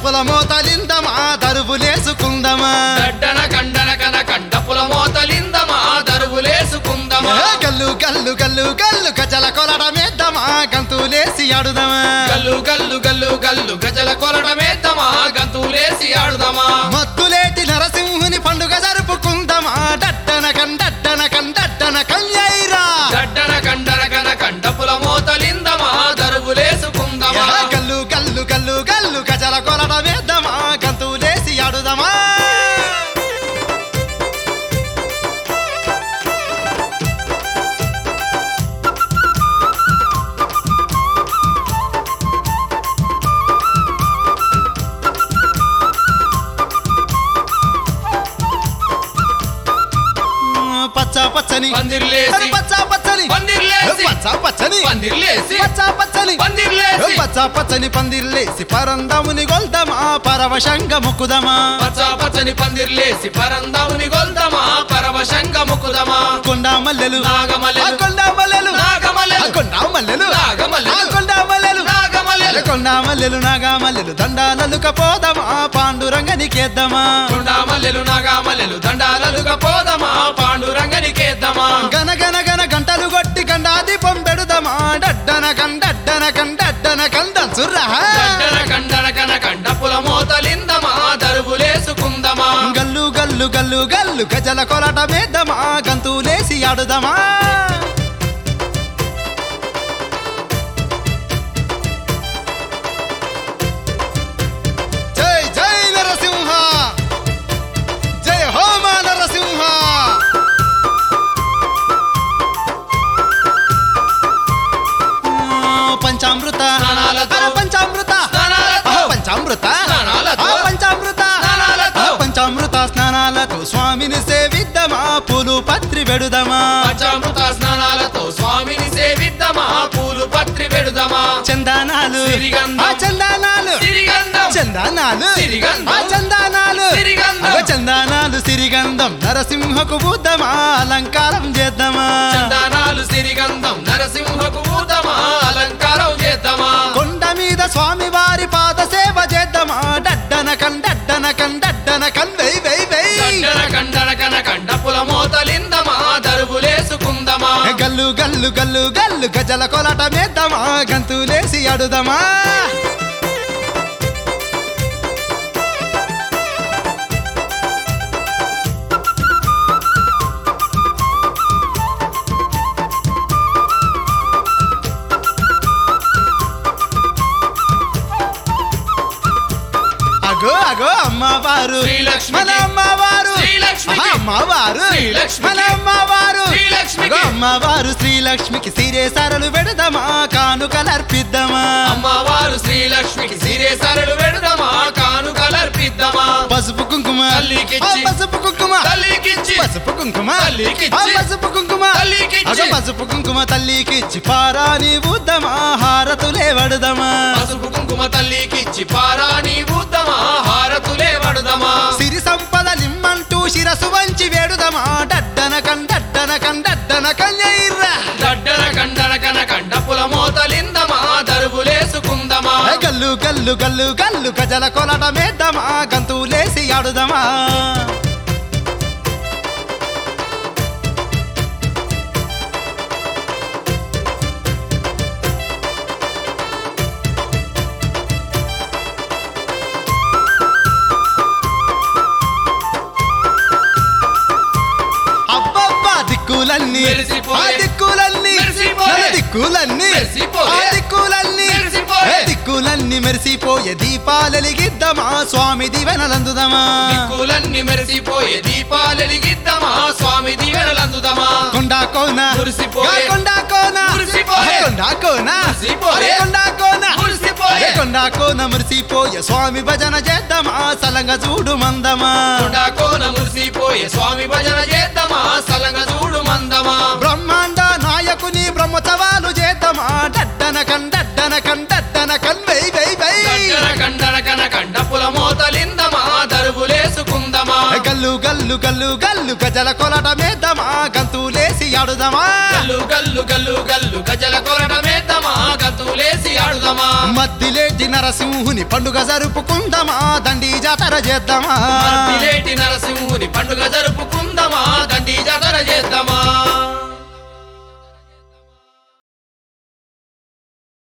డప్పుల మోతలిందమా దరువులేసుకుందమా గడ్డన కండన కన కండపుల మోతలిందమా దరువులేసుకుందమా ఏ గల్లు గల్లు గల్లు గల్లు గజల కొలడమేద్దమా గంతులేసి ఆడుదమా గల్లు గల్లు గల్లు గల్లు గజల కొలడమేద్దమా గంతులేసి ఆడుదమా మత్తులేటి నరసింహుని పండుగ జరుపుకుందమా డట్టన కండట్టన కండట్టన కన్యైరా గడ్డన కండన కన కండపుల మోతలిందమా దరువులేసుకుందమా గల్లు గల్లు గల్లు గల్లు గజల కొలడమేద్దమా గంతులేసి ఆడుదమా పచ్చ పచ్చని పందిర్లేసి పచ్చ పచ్చని పందిర్లేసి పచ్చ పచ్చని పందిర్లేసి పచ్చ పచ్చని పందిర్లేసి పచ్చ పచ్చని పందిర్లేసి పరందముని గొల్దమా పరవశంగ ముక్కుదమా పచ్చ పచ్చని పందిర్లేసి పరందాముని గొల్దమా పరవశంగ ముకుదమా కొండా మల్లెలు నాగమల్లెలు. ఆ కొండా మల్లెలు నాగమల్లెలు. ఆ కొండా మల్లెలు నాగమల్లెలు. ఆ కొండా మల్లెలు నాగమల్లెలు. కొండా మల్లెలు నాగమల్లెలు దండాలలుక పోదమా పాండురంగనికేద్దామా కుండామల్లెలు నాగామల్లెలు దండాలలుగా పోదమా పాండురంగనికేద్దామా గన గన గన గంటలు కొట్టి గండాదీపం పెడుదమా డడ్డన కండడ్డన కండడ్డన కందం సుర్రా గడ్డన కండన కన కండపుల మోతలిందమా దరువులేసుకుందమా గల్లు గల్లు గల్లు గల్లు గజల కొలట మేద్దమా గంతులేసి ఆడుదమా జై జై నరసింహ జై హోమ నరసింహ పంచామృత స్నానాలతో. అరే పంచామృత స్నానాలతో. ఆ, పంచామృత స్నానాలతో. ఆ, పంచామృత స్నానాలతో. ఆ, పంచామృత స్నానాలతో స్వామిని సేవిద్దమా పూలు పత్రి పెడుదమా పంచామృత స్నానాలతో స్వామిని సేవిద్దమా పూలు పత్రి పెడుదమా చందానాలు సిరిగంధం. ఆ చందానాలు సిరిగంధం చందానాలు సిరిగంధం. ఆ చందానాలు సిరిగంధం. అగో చందానాలు సిరిగంధం నరసింహకు బుద్ధమా అలంకారం చేద్దామా చందనాలు సిరిగంధం నరసింహకు ఊతమా అలంకారం చేద్దామా కొండ మీద స్వామి వారి పాద సేవ చేద్దామా డడ్డన కండడ్డన కండడ్డన కన్ వై వై వై గడ్డన కండన కన కండపుల మోతలిందమా దరువులేసుకుందమా గల్లు గల్లు గల్లు గల్లు గజల కొలట మేద్దామా గంతులేసి అడుదమా అగో అగో అమ్మవారు శ్రీలక్ష్మికి. మన అమ్మవారు శ్రీలక్ష్మికి. ఆహా, అమ్మవారు శ్రీలక్ష్మికి. మన అమ్మవారు శ్రీలక్ష్మికి. అగో అమ్మవారు శ్రీలక్ష్మికి సిరే సరలు పెడదామా కానుకలర్పిద్దామా అమ్మవారు శ్రీలక్ష్మికి సిరే సరళు పెడదామా కానుకలర్పిద్దామా పసుపు కుంకుమ తల్లికిచ్చి. ఆ, పసుపు కుంకుమ తల్లికిచ్చి పసుపు కుంకుమ తల్లికిచ్చి. ఆ, పసుపు కుంకుమ తల్లికిచ్చి. అగో పసుపు కుంకుమ తల్లికిచ్చి పారాని బుద్ధమా హారతులే వడదమా పసుపు కుంకుమ తల్లికిచ్చి పారాని ఊద్దమా హారతులే వడుదమా సిరి సంపద లిమ్మంటూ శిరసు వంచి వేడుదమా డడ్డన కండడ్డన కండడ్డన కన్యైర్రా గడ్డన కండన కన కండపుల మోతలిందమా దరువులేసుకుందమా గల్లు గల్లు గల్లు గల్లు గజల కొలట మేద్దమా గంతులేసి ఆడుదమా అబ్బబ్బా దిక్కులన్నీ మెరిసిపోయే. ఆ దిక్కులన్నీ మెరిసిపోయే. నన్ను దిక్కులన్నీ మెరిసిపోయే. ఆ దిక్కులన్నీ మెరిసిపోయే. ఏ దిక్కులన్నీ మెరిసిపోయే దీపాలెలిగిద్దమా స్వామి దివెనలందుదమా దిక్కులన్నీ మెరిసిపోయే దీపాలెలిగిద్దమా స్వామి దీవెనలందుదమా కొండా కోన మురిసిపోయే. ఆ కొండా కోన మురిసిపోయే. ఆ కొండా కోన మురిసిపోయే. ఆ కొండా కోన మురిసిపోయే. ఆ కొండా కోన మురిసిపోయే స్వామి భజన చేద్దామా సలంగ చూడు మందమా కొండా కోన మురిసిపోయే స్వామి భజన చేద్దామా సలంగ చూడు మందమా బ్రహ్మాండ నాయకుని బ్రహ్మోత్సవాలు చేద్దామా డడ్డన కండడ్డన కండడ్డన కన్ వై వై వై గడ్డన కండన కన కండపుల మోతలిందమా దరువులేసుకుందమా గల్లు గల్లు గల్లు గల్లు గజల కొలట మేద్దమా గంతులేసి ఆడుదమా గల్లు గల్లు గల్లు గల్లు గజల కొరటమేద్దామా గతులేసి ఆడుదామా మద్దిలే మర్తిలేటి నరసింహుని పండుగ జరుపుకుందామా దండి జాతర చేద్దామా లేటి నరసింహ